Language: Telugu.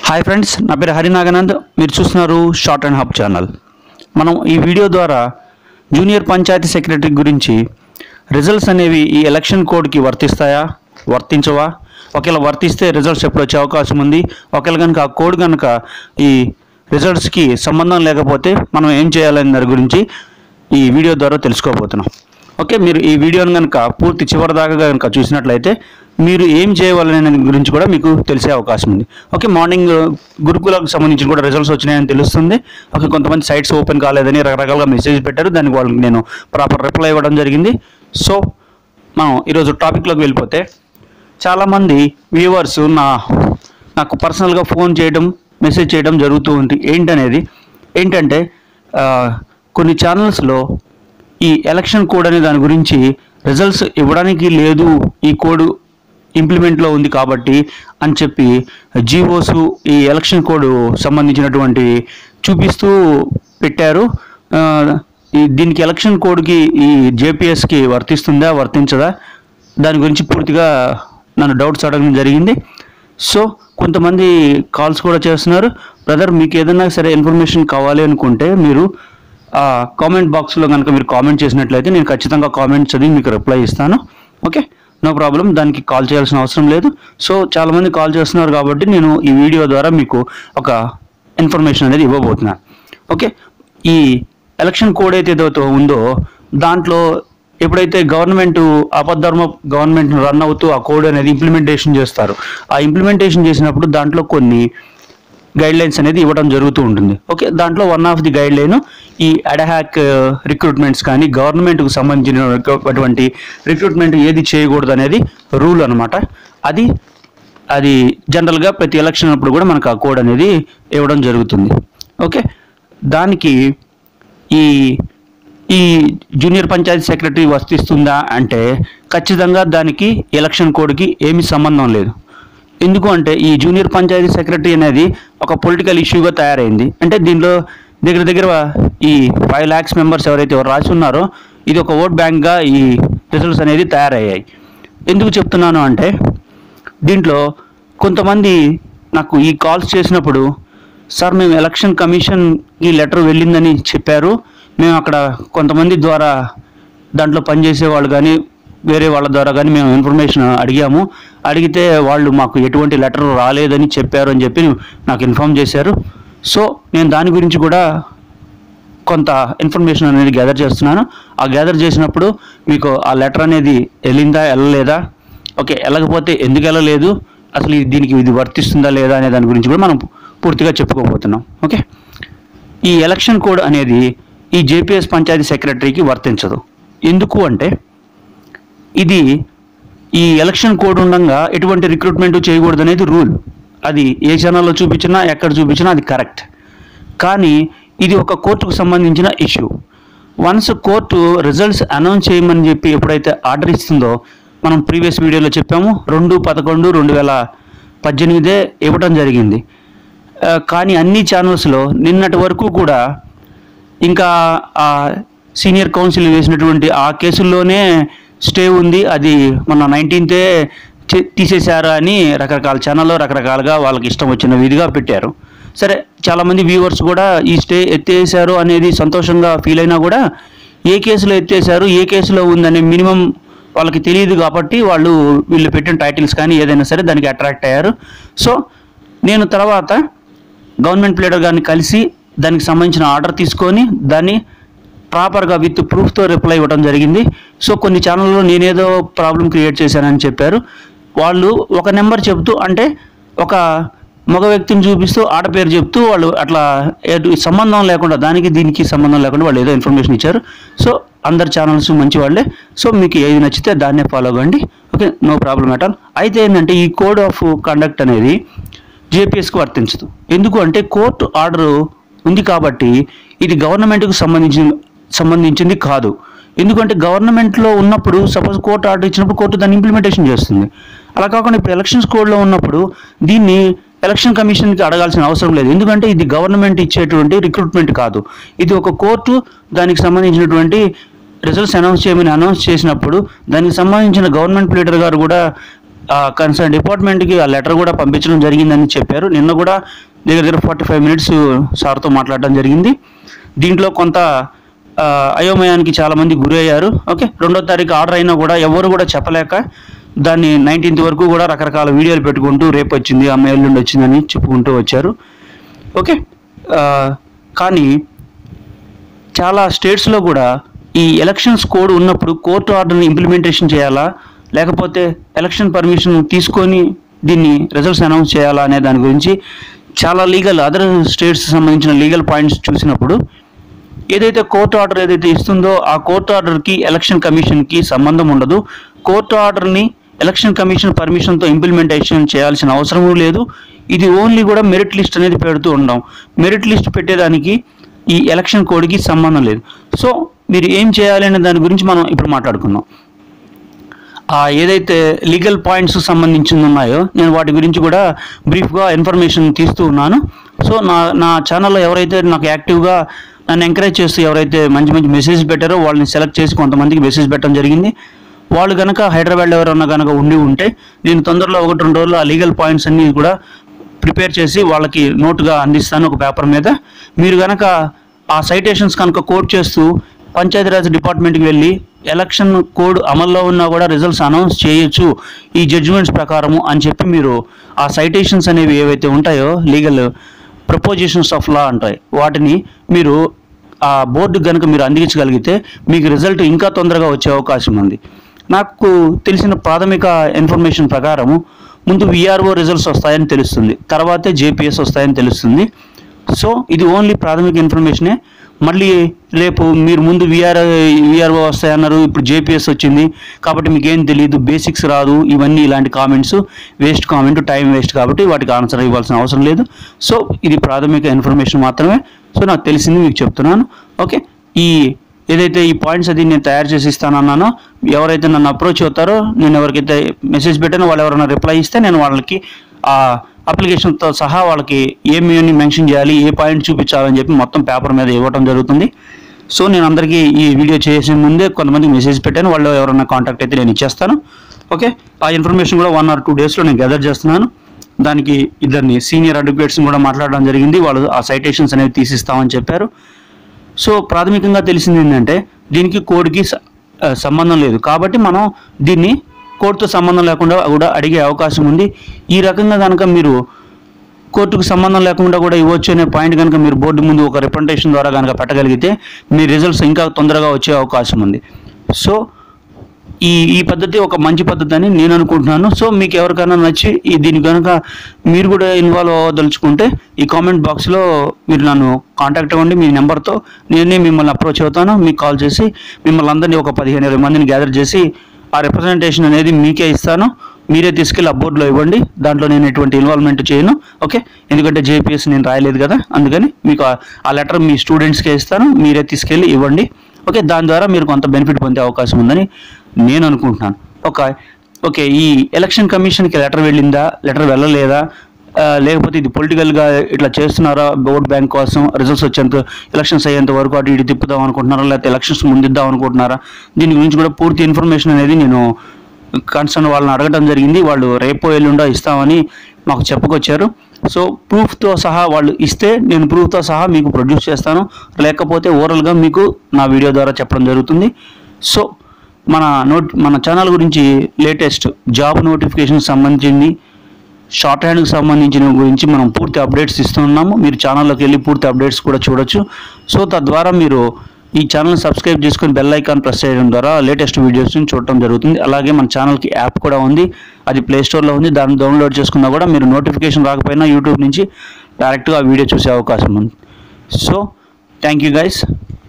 హాయ్ ఫ్రెండ్స్ నా పేరు హరినాగనంద్ మీరు చూస్తున్నారు షార్ట్ అండ్ హబ్ ఛానల్ మనం ఈ వీడియో ద్వారా జూనియర్ పంచాయతీ సెక్రటరీ గురించి రిజల్ట్స్ అనేవి ఈ ఎలక్షన్ కోడ్కి వర్తిస్తాయా వర్తించవా ఒకవేళ వర్తిస్తే రిజల్ట్స్ ఎప్పుడు వచ్చే అవకాశం ఉంది ఒకవేళ కనుక ఆ కోడ్ కనుక ఈ రిజల్ట్స్కి సంబంధం లేకపోతే మనం ఏం చేయాలనే దాని గురించి ఈ వీడియో ద్వారా తెలుసుకోబోతున్నాం ఓకే మీరు ఈ వీడియోని కనుక పూర్తి చివరి దాకా కనుక చూసినట్లయితే మీరు ఏం చేయవాలనే దాని గురించి కూడా మీకు తెలిసే అవకాశం ఉంది ఓకే మార్నింగ్ గురుకులకు సంబంధించి కూడా రిజల్ట్స్ వచ్చినాయని తెలుస్తుంది ఓకే కొంతమంది సైట్స్ ఓపెన్ కాలేదని రకరకాలుగా మెసేజ్ పెట్టారు దానికి వాళ్ళకి నేను ప్రాపర్ రిప్లై ఇవ్వడం జరిగింది సో మనం ఈరోజు టాపిక్లోకి వెళ్ళిపోతే చాలామంది వ్యూవర్స్ నా నాకు పర్సనల్గా ఫోన్ చేయడం మెసేజ్ చేయడం జరుగుతూ ఉంది ఏంటనేది ఏంటంటే ఆ, కొన్ని ఛానల్స్లో ఈ ఎలక్షన్ కోడ్ అనే దాని గురించి రిజల్ట్స్ ఇవ్వడానికి లేదు ఈ కోడ్ ఇంప్లిమెంట్లో ఉంది కాబట్టి అని చెప్పి జీవోస్ ఈ ఎలక్షన్ కోడ్ సంబంధించినటువంటి చూపిస్తూ పెట్టారు ఆ, ఈ దీనికి ఎలక్షన్ కోడ్కి ఈ జేపీఎస్కి వర్తిస్తుందా వర్తించదా దాని గురించి పూర్తిగా నన్ను డౌట్స్ అడగడం జరిగింది సో కొంతమంది కాల్స్ కూడా చేస్తున్నారు బ్రదర్ మీకు ఏదైనా సరే ఇన్ఫర్మేషన్ కావాలి అనుకుంటే మీరు ఆ కామెంట్ బాక్స్లో కనుక మీరు కామెంట్ చేసినట్లయితే నేను ఖచ్చితంగా కామెంట్ చదివి మీకు రిప్లై ఇస్తాను ఓకే నో ప్రాబ్లం దానికి కాల్ చేయాల్సిన అవసరం లేదు సో చాలామంది కాల్ చేస్తున్నారు కాబట్టి నేను ఈ వీడియో ద్వారా మీకు ఒక ఇన్ఫర్మేషన్ అనేది ఇవ్వబోతున్నాను ఓకే ఈ ఎలక్షన్ కోడ్ అయితే ఏదైతే ఉందో దాంట్లో ఎప్పుడైతే గవర్నమెంట్ అపధర్మ గవర్నమెంట్ రన్ అవుతూ ఆ కోడ్ అనేది ఇంప్లిమెంటేషన్ చేస్తారు ఆ ఇంప్లిమెంటేషన్ చేసినప్పుడు దాంట్లో కొన్ని గైడ్ లైన్స్ అనేది ఇవ్వడం జరుగుతూ ఉంటుంది ఓకే దాంట్లో one of the guideline ఈ అడహాక్ రిక్రూట్మెంట్స్ కానీ గవర్నమెంట్కు సంబంధించినటువంటి రిక్రూట్మెంట్ ఏది చేయకూడదు అనేది రూల్ అనమాట అది అది జనరల్గా ప్రతి ఎలక్షన్ అప్పుడు కూడా మనకు ఆ కోడ్ అనేది ఇవ్వడం జరుగుతుంది ఓకే దానికి ఈ ఈ జూనియర్ పంచాయతీ సెక్రటరీ వర్తిస్తుందా అంటే ఖచ్చితంగా దానికి ఎలక్షన్ కోడ్కి ఏమీ సంబంధం లేదు ఎందుకు అంటే ఈ జూనియర్ పంచాయతీ సెక్రటరీ అనేది ఒక పొలిటికల్ ఇష్యూగా తయారైంది అంటే దీనిలో దగ్గర దగ్గర ఈ ఫైవ్ ల్యాక్స్ మెంబర్స్ ఎవరైతే ఎవరు రాసి ఉన్నారో ఇది ఒక ఓట్ బ్యాంక్గా ఈ రిజల్ట్స్ అనేది తయారయ్యాయి ఎందుకు చెప్తున్నాను అంటే దీంట్లో కొంతమంది నాకు ఈ కాల్స్ చేసినప్పుడు సార్ మేము ఎలక్షన్ కమిషన్కి లెటర్ వెళ్ళిందని చెప్పారు మేము అక్కడ కొంతమంది ద్వారా దాంట్లో పనిచేసే వాళ్ళు కానీ వేరే వాళ్ళ ద్వారా కానీ మేము ఇన్ఫర్మేషన్ అడిగాము అడిగితే వాళ్ళు మాకు ఎటువంటి లెటర్ రాలేదని చెప్పారు అని చెప్పి నాకు ఇన్ఫామ్ చేశారు సో నేను దాని గురించి కూడా కొంత ఇన్ఫర్మేషన్ అనేది గ్యాదర్ చేస్తున్నాను ఆ గ్యాదర్ చేసినప్పుడు మీకు ఆ లెటర్ అనేది వెళ్ళిందా వెళ్ళలేదా ఓకే వెళ్ళకపోతే ఎందుకు వెళ్ళలేదు అసలు ఇది- దీనికి ఇది వర్తిస్తుందా లేదా అనే దాని గురించి కూడా మనం పూర్తిగా చెప్పుకోబోతున్నాం ఓకే ఈ ఎలక్షన్ కోడ్ అనేది ఈ జేపీఎస్ పంచాయతీ సెక్రటరీకి వర్తించదు ఎందుకు అంటే ఇది ఈ ఎలక్షన్ కోడ్ ఉండగా ఎటువంటి రిక్రూట్మెంట్ చేయకూడదు అనేది రూల్ అది ఏ ఛానల్లో చూపించినా ఎక్కడ చూపించినా అది కరెక్ట్ కానీ ఇది ఒక కోర్టుకు సంబంధించిన issue once court results announce చేయమని చెప్పి ఎప్పుడైతే ఆర్డర్ ఇస్తుందో మనం ప్రీవియస్ వీడియోలో చెప్పాము రెండు పదకొండు రెండు వేల పద్దెనిమిదే ఇవ్వడం జరిగింది ఆ, కానీ అన్ని ఛానల్స్లో నిన్నటి వరకు కూడా ఇంకా ఆ సీనియర్ కౌన్సిల్ వేసినటువంటి ఆ కేసుల్లోనే స్టే ఉంది అది మొన్న నైన్టీన్తే తీసేశారా అని రకరకాల ఛానల్లో రకరకాలుగా వాళ్ళకి ఇష్టం వచ్చిన విధిగా పెట్టారు సరే చాలామంది వ్యూవర్స్ కూడా ఈ స్టే ఎత్తేసారు అనేది సంతోషంగా ఫీల్ అయినా కూడా ఏ కేసులో ఎత్తేసారు ఏ కేసులో ఉందనే మినిమం వాళ్ళకి తెలియదు కాబట్టి వాళ్ళు వీళ్ళు పెట్టిన టైటిల్స్ కానీ ఏదైనా సరే దానికి అట్రాక్ట్ అయ్యారు సో నేను తర్వాత గవర్నమెంట్ ప్లేడర్ గారిని కలిసి దానికి సంబంధించిన ఆర్డర్ తీసుకొని దాన్ని ప్రాపర్గా విత్ ప్రూఫ్తో రిప్లై ఇవ్వడం జరిగింది సో కొన్ని ఛానల్లో నేనేదో ప్రాబ్లం క్రియేట్ చేశానని చెప్పారు వాళ్ళు ఒక నెంబర్ చెప్తూ అంటే ఒక మగ వ్యక్తిని చూపిస్తూ ఆడ పేరు చెప్తూ వాళ్ళు అట్లా ఎటు- సంబంధం లేకుండా దానికి దీనికి సంబంధం లేకుండా వాళ్ళు ఏదో ఇన్ఫర్మేషన్ ఇచ్చారు సో అందరు ఛానల్స్ మంచి వాళ్ళే సో మీకు ఏది నచ్చితే దాన్నే ఫాలో అవ్వండి okay no problem at all అయితే ఏంటంటే ఈ కోడ్ ఆఫ్ కండక్ట్ అనేది జేపీఎస్కి వర్తించదు ఎందుకు అంటే కోర్టు ఆర్డర్ ఉంది కాబట్టి ఇది గవర్నమెంట్కు సంబంధించిన సంబంధించింది కాదు ఎందుకంటే గవర్నమెంట్లో ఉన్నప్పుడు సపోజ్ కోర్టు ఆర్డర్ ఇచ్చినప్పుడు కోర్టు దాన్ని ఇంప్లిమెంటేషన్ చేస్తుంది అలా కాకుండా ఇప్పుడు ఎలక్షన్స్ కోడ్లో ఉన్నప్పుడు దీన్ని ఎలక్షన్ కమిషన్కి అడగాల్సిన అవసరం లేదు ఎందుకంటే ఇది గవర్నమెంట్ ఇచ్చేటువంటి రిక్రూట్మెంట్ కాదు ఇది ఒక కోర్టు దానికి సంబంధించినటువంటి రిజల్ట్స్ అనౌన్స్ చేయమని అనౌన్స్ చేసినప్పుడు దానికి సంబంధించిన గవర్నమెంట్ లీడర్ గారు కూడా కన్సర్న్ డిపార్ట్మెంట్కి ఆ లెటర్ కూడా పంపించడం జరిగిందని చెప్పారు నిన్న కూడా దగ్గర దగ్గర ఫార్టీ ఫైవ్ మినిట్స్ సార్తో మాట్లాడడం జరిగింది దీంట్లో కొంత ఆ, అయోమయానికి చాలామంది గురి అయ్యారు ఓకే రెండో తారీఖు ఆర్డర్ అయినా కూడా ఎవరు కూడా చెప్పలేక దాన్ని నైన్టీన్త్ వరకు కూడా రకరకాల వీడియోలు పెట్టుకుంటూ రేపు వచ్చింది అమ్మ ఎల్లుండి వచ్చిందని చెప్పుకుంటూ వచ్చారు ఓకే ఆ, కానీ చాలా స్టేట్స్లో కూడా ఈ ఎలక్షన్స్ కోడ్ ఉన్నప్పుడు కోర్టు ఆర్డర్ని ఇంప్లిమెంటేషన్ చేయాలా లేకపోతే ఎలక్షన్ పర్మిషన్ తీసుకొని దీన్ని రిజల్ట్స్ అనౌన్స్ చేయాలా అనే దాని గురించి చాలా లీగల్ అదర్ స్టేట్స్ సంబంధించిన లీగల్ పాయింట్స్ చూసినప్పుడు ఏదైతే కోర్టు ఆర్డర్ ఏదైతే ఇస్తుందో ఆ కోర్టు ఆర్డర్కి ఎలక్షన్ కమిషన్కి సంబంధం ఉండదు కోర్టు ఆర్డర్ని ఎలక్షన్ కమిషన్ పర్మిషన్తో ఇంప్లిమెంటేషన్ చేయాల్సిన అవసరం లేదు ఇది ఓన్లీ కూడా మెరిట్ లిస్ట్ అనేది పెడుతూ ఉంటాం మెరిట్ లిస్ట్ పెట్టేదానికి ఈ ఎలక్షన్ కోడ్కి సంబంధం లేదు సో మీరు ఏం చేయాలి అనే దాని గురించి మనం ఇప్పుడు మాట్లాడుకుందాం ఆ ఏదైతే లీగల్ పాయింట్స్ సంబంధించి ఉన్నాయో నేను వాటి గురించి కూడా బ్రీఫ్గా ఇన్ఫర్మేషన్ తీస్తూ ఉన్నాను సో నా నా ఛానల్లో ఎవరైతే నాకు యాక్టివ్గా నన్ను ఎంకరేజ్ చేస్తూ ఎవరైతే మంచి మంచి మెసేజ్ పెట్టారో వాళ్ళని సెలెక్ట్ చేసి కొంతమందికి మెసేజ్ పెట్టడం జరిగింది వాళ్ళు కనుక హైదరాబాద్లో ఎవరన్నా కనుక ఉండి ఉంటే నేను తొందరలో ఒకటి రెండు రోజులు ఆ లీగల్ పాయింట్స్ అన్నీ కూడా ప్రిపేర్ చేసి వాళ్ళకి నోటుగా అందిస్తాను ఒక పేపర్ మీద మీరు కనుక ఆ సైటేషన్స్ కనుక కోట్ చేస్తూ పంచాయతీరాజ్ డిపార్ట్మెంట్కి వెళ్ళి ఎలక్షన్ కోడ్ అమల్లో ఉన్నా కూడా రిజల్ట్స్ అనౌన్స్ చేయొచ్చు ఈ జడ్జిమెంట్స్ ప్రకారము అని చెప్పి మీరు ఆ సైటేషన్స్ అనేవి ఏవైతే ఉంటాయో లీగల్ ప్రపోజిషన్స్ ఆఫ్ లా అంటాయి వాటిని మీరు ఆ బోర్డు కనుక మీరు అందించగలిగితే మీకు రిజల్ట్ ఇంకా తొందరగా వచ్చే అవకాశం ఉంది నాకు తెలిసిన ప్రాథమిక ఇన్ఫర్మేషన్ ప్రకారము ముందు విఆర్ఓ రిజల్ట్స్ వస్తాయని తెలుస్తుంది తర్వాతే జేపీఎస్ వస్తాయని తెలుస్తుంది సో ఇది ఓన్లీ ప్రాథమిక ఇన్ఫర్మేషనే మళ్ళీ రేపు మీరు ముందు విఆర్ విఆర్ఓ వస్తాయన్నారు ఇప్పుడు జేపీఎస్ వచ్చింది కాబట్టి మీకు ఏం తెలియదు బేసిక్స్ రాదు ఇవన్నీ ఇలాంటి comments waste comment time waste కాబట్టి వాటికి ఆన్సర్ ఇవ్వాల్సిన అవసరం లేదు సో ఇది ప్రాథమిక ఇన్ఫర్మేషన్ మాత్రమే సో నాకు తెలిసింది మీకు చెప్తున్నాను ఓకే ఈ ఏదైతే ఈ పాయింట్స్ అది నేను తయారు చేసి ఇస్తానన్నానో ఎవరైతే నన్ను అప్రోచ్ అవుతారో నేను ఎవరికైతే మెసేజ్ పెట్టానో వాళ్ళు ఎవరైనా రిప్లై ఇస్తే నేను వాళ్ళకి ఆ అప్లికేషన్తో సహా వాళ్ళకి ఏమేమి మెన్షన్ చేయాలి ఏ పాయింట్ చూపించాలని చెప్పి మొత్తం పేపర్ మీద ఇవ్వడం జరుగుతుంది సో నేను అందరికీ ఈ వీడియో చేసే ముందే కొంతమందికి మెసేజ్ పెట్టాను వాళ్ళు ఎవరైనా కాంటాక్ట్ అయితే నేను ఇచ్చేస్తాను ఓకే ఆ ఇన్ఫర్మేషన్ కూడా వన్ ఆర్ టూ డేస్లో నేను గెదర్ చేస్తున్నాను దానికి ఇద్దరిని సీనియర్ అడ్వకేట్స్ని కూడా మాట్లాడడం జరిగింది వాళ్ళు ఆ సైటేషన్స్ అనేవి తీసిస్తామని చెప్పారు సో ప్రాథమికంగా తెలిసింది ఏంటంటే దీనికి కోడ్కి స- ఆ, సంబంధం లేదు కాబట్టి మనం దీన్ని కోర్టుతో సంబంధం లేకుండా కూడా అడిగే అవకాశం ఉంది ఈ రకంగా కనుక మీరు కోర్టుకు సంబంధం లేకుండా కూడా ఇవ్వచ్చు అనే పాయింట్ కనుక మీరు బోర్డు ముందు ఒక రిప్రజెంటేషన్ ద్వారా కనుక పెట్టగలిగితే మీ రిజల్ట్స్ ఇంకా తొందరగా వచ్చే అవకాశం ఉంది సో ఈ ఈ పద్ధతి ఒక మంచి పద్ధతి అని నేను అనుకుంటున్నాను సో మీకు ఎవరికైనా నచ్చి ఈ దీని కనుక మీరు కూడా ఇన్వాల్వ్ అవ్వదలుచుకుంటే ఈ కామెంట్ బాక్స్లో మీరు నన్ను కాంటాక్ట్ అవ్వండి మీ నెంబర్తో నేనే మిమ్మల్ని అప్రోచ్ అవుతాను మీకు కాల్ చేసి మిమ్మల్ని అందరినీ ఒక పదిహేను ఇరవై మందిని గ్యాదర్ చేసి ఆ రిప్రజెంటేషన్ అనేది మీకే ఇస్తాను మీరే తీసుకెళ్ళి ఆ బోర్డులో ఇవ్వండి దాంట్లో నేను ఎటువంటి ఇన్వాల్వ్మెంట్ చేయను ఓకే ఎందుకంటే జేపీఎస్ నేను రాయలేదు కదా అందుకని మీకు ఆ- ఆ లెటర్ మీ స్టూడెంట్స్కే ఇస్తాను మీరే తీసుకెళ్ళి ఇవ్వండి ఓకే దాని ద్వారా మీరు కొంత బెనిఫిట్ పొందే అవకాశం ఉందని నేను అనుకుంటున్నాను ఒక ఓకే ఈ ఎలక్షన్ కమిషన్కి లెటర్ వెళ్ళిందా లెటర్ వెళ్ళలేదా ఆ, లేకపోతే ఇది పొలిటికల్గా ఇట్లా చేస్తున్నారా ఓట్ బ్యాంక్ కోసం రిజల్ట్స్ వచ్చేంత ఎలక్షన్స్ అయ్యేంత వరకు అటు ఇటు తిప్పుదాం అనుకుంటున్నారా లేకపోతే ఎలక్షన్స్ ముందిద్దాం అనుకుంటున్నారా దీని గురించి కూడా పూర్తి ఇన్ఫర్మేషన్ అనేది నేను కన్సర్న్ వాళ్ళని అడగడం జరిగింది వాళ్ళు రేపో ఎల్లుండో ఇస్తామని మాకు చెప్పుకొచ్చారు సో ప్రూఫ్తో సహా వాళ్ళు ఇస్తే నేను ప్రూఫ్తో సహా మీకు ప్రొడ్యూస్ చేస్తాను లేకపోతే ఓరల్గా మీకు నా వీడియో ద్వారా చెప్పడం జరుగుతుంది సో మన నోట్ మన ఛానల్ గురించి లేటెస్ట్ జాబ్ నోటిఫికేషన్ సంబంధించింది షార్ట్ హ్యాండ్కి సంబంధించిన గురించి మనం పూర్తి అప్డేట్స్ ఇస్తున్నాము మీరు ఛానల్లోకి వెళ్ళి పూర్తి అప్డేట్స్ కూడా చూడొచ్చు సో తద్వారా మీరు ఈ ఛానల్ సబ్స్క్రైబ్ చేసుకొని బెల్ ఐకాన్ ప్రెస్ చేయడం ద్వారా లేటెస్ట్ వీడియోస్ని చూడటం జరుగుతుంది అలాగే మన ఛానల్కి యాప్ కూడా ఉంది అది ప్లే స్టోర్లో ఉంది దాన్ని డౌన్లోడ్ చేసుకున్నా కూడా మీరు నోటిఫికేషన్ రాకపోయినా యూట్యూబ్ నుంచి డైరెక్ట్గా ఆ వీడియో చూసే అవకాశం ఉంది సో థ్యాంక్ యూ గైస్